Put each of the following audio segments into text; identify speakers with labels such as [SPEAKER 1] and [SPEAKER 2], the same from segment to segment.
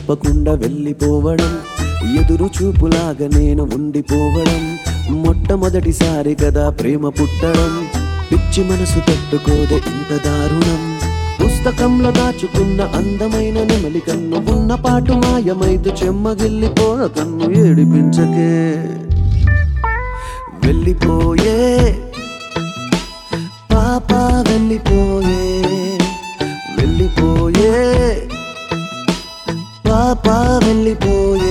[SPEAKER 1] చెప్పకుండా వెళ్ళిపోవడం ఎదురు చూపులాగా నేను ఉండిపోవడం మొట్టమొదటిసారి కదా ప్రేమ పుట్టడం పిచ్చి మనసు తట్టుకోదే ఇంత దారుణం పుస్తకంలో దాచుకున్న అందమైన నెమలి కన్ను ఉన్న పాటు మాయమైతు చెమ్మగిల్లిపోర కన్ను ఏడిపించకే వెళ్ళిపోయే పాప వెళ్ళిపోయే వెళ్ళిపోయే పాప వెళ్ళిపోయే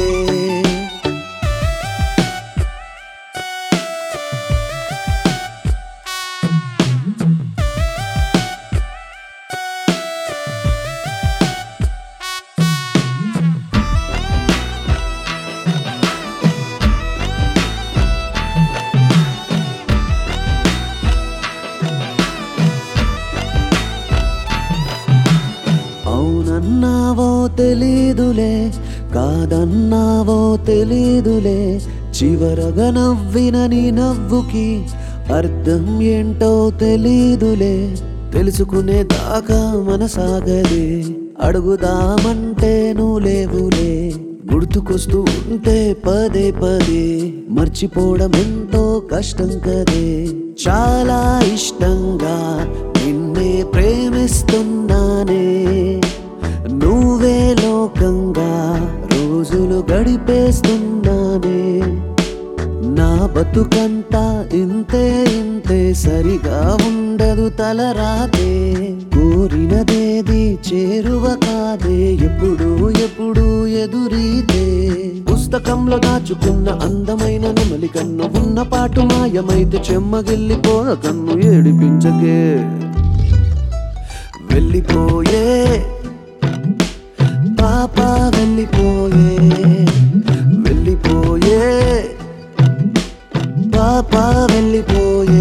[SPEAKER 1] అవునన్నావో తెలీదులే కాదన్నావో తెలీదులే చివరగా నవ్విన నీ నవ్వుకి అర్థం ఏంటో తెలీదులే తెలుసుకునే దాకా మనసాగదే అడుగుదామంటే నువ్వు లేవులే గుర్తుకొస్తూ ఉంటే పదే పదే మర్చిపోవడం ఎంతో కష్టం కదే చాలా ఇష్టంగా నిన్నే ప్రేమిస్తున్నానే నువ్వే లోకంగా రోజులు గడిపేస్తున్నానే నా బతుకంతా ఇంతే ఇంతే సరిగా ఉండదు తలరాతే కోరినదేది చేరువ కాదే ఎప్పుడు ఎప్పుడు ఎదురీతే పుస్తకంలో దాచుకున్న అందమైన నెమలి కన్ను ఉన్న పాటు మాయమైతే చెమ్మగిల్లిపోర కన్ను ఏడిపించకే వెళ్ళిపోయే పాప వెళ్ళిపోయే వెళ్ళిపోయే పాప వెళ్ళిపోయే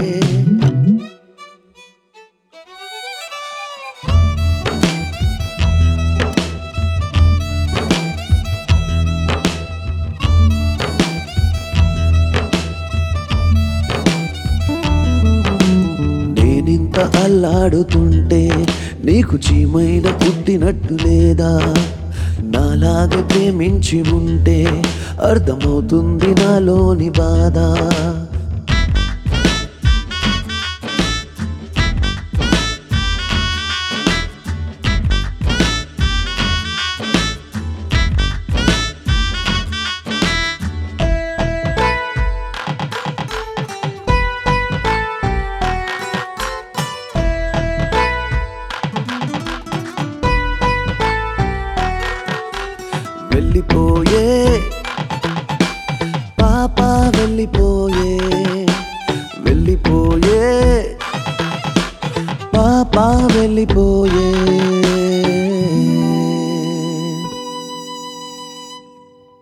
[SPEAKER 1] నేనింత అల్లాడుతుంటే నీకు చీమైన పుట్టినట్టు లేదా నాలాగా ప్రేమించి ఉంటే అర్థమవుతుంది నాలోని బాధ వెళ్ళిపోయే పాప వెళ్ళిపోయే వెళ్ళిపోయే పాప వెళ్ళిపోయే